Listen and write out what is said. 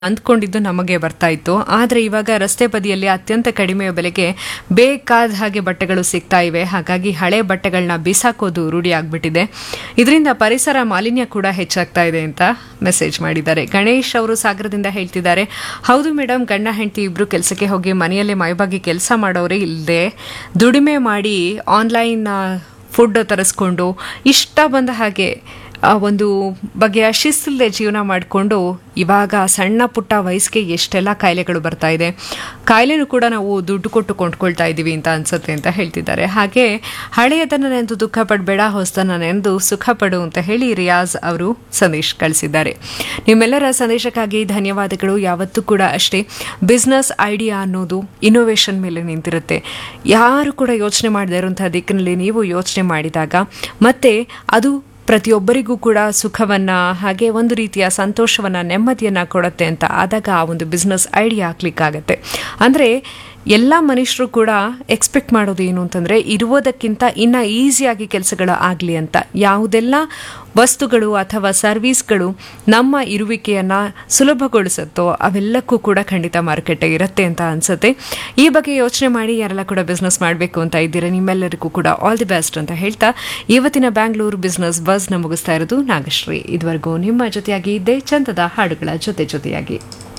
ಅಂದ್ಕೊಂಡಿದ್ದು ನಮಗೆ ಬರ್ತಾ ಇತ್ತು ಆದರೆ ಇವಾಗ ರಸ್ತೆ ಬದಿಯಲ್ಲಿ ಅತ್ಯಂತ ಕಡಿಮೆ ಬೆಲೆಗೆ ಬೇಕಾದ ಹಾಗೆ ಬಟ್ಟೆಗಳು ಸಿಗ್ತಾ ಇವೆ ಹಾಗಾಗಿ ಹಳೆ ಬಟ್ಟೆಗಳನ್ನ ಬಿಸಾಕೋದು ರೂಢಿ ಆಗ್ಬಿಟ್ಟಿದೆ ಇದರಿಂದ ಪರಿಸರ ಮಾಲಿನ್ಯ ಕೂಡ ಹೆಚ್ಚಾಗ್ತಾ ಇದೆ ಅಂತ ಮೆಸೇಜ್ ಮಾಡಿದ್ದಾರೆ ಗಣೇಶ್ ಅವರು ಸಾಗರದಿಂದ ಹೇಳ್ತಿದ್ದಾರೆ ಹೌದು ಮೇಡಮ್ ಗಂಡ ಹೆಂಡತಿ ಇಬ್ರು ಕೆಲಸಕ್ಕೆ ಹೋಗಿ ಮನೆಯಲ್ಲೇ ಮೈಬಾಗಿ ಕೆಲಸ ಮಾಡೋರೇ ಇಲ್ಲದೆ ದುಡಿಮೆ ಮಾಡಿ ಆನ್ಲೈನ್ ಫುಡ್ ತರಿಸ್ಕೊಂಡು ಇಷ್ಟ ಬಂದ ಹಾಗೆ ಆ ಒಂದು ಬಗೆಯ ಶಿಸ್ತಿಲ್ಲದೆ ಜೀವನ ಮಾಡಿಕೊಂಡು ಇವಾಗ ಸಣ್ಣ ಪುಟ್ಟ ವಯಸ್ಸಿಗೆ ಎಷ್ಟೆಲ್ಲ ಕಾಯಿಲೆಗಳು ಬರ್ತಾ ಇದೆ ಕಾಯಿಲೆನೂ ಕೂಡ ನಾವು ದುಡ್ಡು ಕೊಟ್ಟು ಕೊಂಡ್ಕೊಳ್ತಾ ಇದ್ದೀವಿ ಅಂತ ಅನ್ಸುತ್ತೆ ಅಂತ ಹೇಳ್ತಿದ್ದಾರೆ ಹಾಗೆ ಹಳೆಯದನ್ನು ನೆನೆದು ದುಃಖ ಪಡಬೇಡ ಹೊಸದನ್ನು ನೆನೆದು ಸುಖ ಪಡು ಅಂತ ಹೇಳಿ ರಿಯಾಜ್ ಅವರು ಸಂದೇಶ ಕಳಿಸಿದ್ದಾರೆ ನಿಮ್ಮೆಲ್ಲರ ಸಂದೇಶಕ್ಕಾಗಿ ಧನ್ಯವಾದಗಳು ಯಾವತ್ತೂ ಕೂಡ ಅಷ್ಟೇ ಬಿಸ್ನೆಸ್ ಐಡಿಯಾ ಅನ್ನೋದು ಇನ್ನೋವೇಷನ್ ಮೇಲೆ ನಿಂತಿರುತ್ತೆ ಯಾರು ಕೂಡ ಯೋಚನೆ ಮಾಡದೇ ಇರುವಂತಹ ದಿಕ್ಕಿನಲ್ಲಿ ನೀವು ಯೋಚನೆ ಮಾಡಿದಾಗ ಮತ್ತೆ ಅದು ಪ್ರತಿಯೊಬ್ಬರಿಗೂ ಕೂಡ ಸುಖವನ್ನ ಹಾಗೆ ಒಂದು ರೀತಿಯ ಸಂತೋಷವನ್ನ ನೆಮ್ಮದಿಯನ್ನ ಕೊಡುತ್ತೆ ಅಂತ ಆದಾಗ ಆ ಒಂದು ಬಿಸ್ನೆಸ್ ಐಡಿಯಾ ಕ್ಲಿಕ್ ಆಗುತ್ತೆ ಅಂದ್ರೆ ಎಲ್ಲ ಮನುಷ್ಯರು ಕೂಡ ಎಕ್ಸ್ಪೆಕ್ಟ್ ಮಾಡೋದು ಏನು ಅಂತಂದ್ರೆ ಇರುವುದಕ್ಕಿಂತ ಇನ್ನ ಈಸಿಯಾಗಿ ಕೆಲಸಗಳು ಆಗಲಿ ಅಂತ ಯಾವುದೆಲ್ಲ ವಸ್ತುಗಳು ಅಥವಾ ಸರ್ವಿಸ್ಗಳು ನಮ್ಮ ಇರುವಿಕೆಯನ್ನ ಸುಲಭಗೊಳಿಸುತ್ತೋ ಅವೆಲ್ಲಕ್ಕೂ ಕೂಡ ಖಂಡಿತ ಮಾರುಕಟ್ಟೆ ಇರುತ್ತೆ ಅಂತ ಅನ್ಸುತ್ತೆ ಈ ಬಗ್ಗೆ ಯೋಚನೆ ಮಾಡಿ ಯಾರೆಲ್ಲ ಕೂಡ ಬಿಸ್ನೆಸ್ ಮಾಡಬೇಕು ಅಂತ ಇದ್ದೀರಾ ನಿಮ್ಮೆಲ್ಲರಿಗೂ ಕೂಡ ಆಲ್ ದಿ ಬೆಸ್ಟ್ ಅಂತ ಹೇಳ್ತಾ ಇವತ್ತಿನ ಬ್ಯಾಂಗ್ಳೂರು ಬಿಸ್ನೆಸ್ ಬಸ್ನ ಮುಗಿಸ್ತಾ ಇರೋದು ನಾಗಶ್ರೀ ಇದುವರೆಗೂ ನಿಮ್ಮ ಜೊತೆಯಾಗಿ ಇದ್ದೆ ಚಂದದ ಹಾಡುಗಳ ಜೊತೆ ಜೊತೆಯಾಗಿ